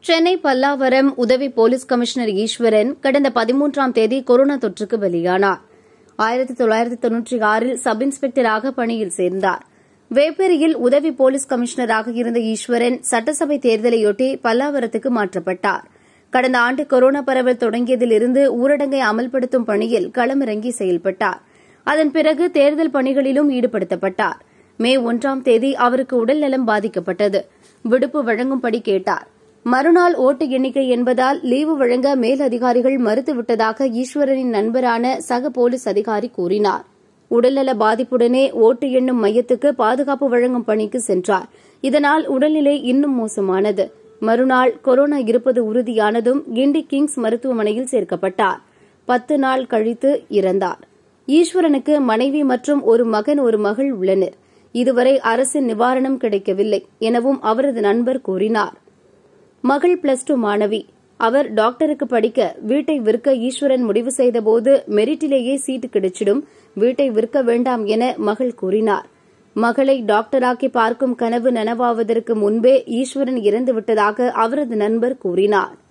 சென்னை பல்லாவரம் உதவி police commissioner ஈஸ்வரன் கடந்த பதிமூன்றாம் தேதி கொரோனா தொற்றுக்கு பலியானார் ஆயிரத்தி தொள்ளாயிரத்தி தொன்னூற்றி ஆறில் சப் இன்ஸ்பெக்டராக பணியில் சேர்ந்தார் வேப்பேரியில் உதவி போலீஸ் கமிஷனராக இருந்த ஈஸ்வரன் சட்டசபை தேர்தலையொட்டி பல்லாவரத்துக்கு மாற்றப்பட்டார் கடந்த ஆண்டு கொரோனா பரவல் தொடங்கியதிலிருந்து ஊரடங்கை அமல்படுத்தும் பணியில் களமிறங்கி செயல்பட்டார் அதன் பிறகு தேர்தல் பணிகளிலும் ஈடுபடுத்தப்பட்டார் மே ஒன்றாம் தேதி அவருக்கு உடல்நலம் பாதிக்கப்பட்டது விடுப்பு வழங்கும்படி கேட்டார் மறுநாள் ஓட்டு எண்ணிக்கை என்பதால் லீவு வழங்க மேல் அதிகாரிகள் மறுத்துவிட்டதாக ஈஸ்வரனின் நண்பரான சக போலீஸ் அதிகாரி கூறினார் உடல்நல பாதிப்புடனே ஓட்டு எண்ணும் மையத்துக்கு பாதுகாப்பு வழங்கும் பணிக்கு சென்றார் இதனால் உடல்நிலை இன்னும் மோசமானது மறுநாள் கொரோனா இருப்பது உறுதியானதும் கிண்டி கிங்ஸ் மருத்துவமனையில் சேர்க்கப்பட்டார் பத்து நாள் கழித்து இறந்தார் ஈஸ்வரனுக்கு மனைவி மற்றும் ஒரு மகன் ஒரு மகள் உள்ளனர் இதுவரை அரசின் நிவாரணம் கிடைக்கவில்லை எனவும் அவரது நண்பர் கூறினார் மகள் பிளஸ் டூ மாணவி அவர் டாக்டருக்கு படிக்க வீட்டை விற்க ஈஸ்வரன் முடிவு செய்தபோது மெரிட்டிலேயே சீட்டு கிடைச்சிடும் வீட்டை விற்க வேண்டாம் என மகள் கூறினார் மகளை டாக்டராக்கி பார்க்கும் கனவு நனவாவதற்கு முன்பே ஈஸ்வரன் இறந்துவிட்டதாக அவரது நண்பர் கூறினார்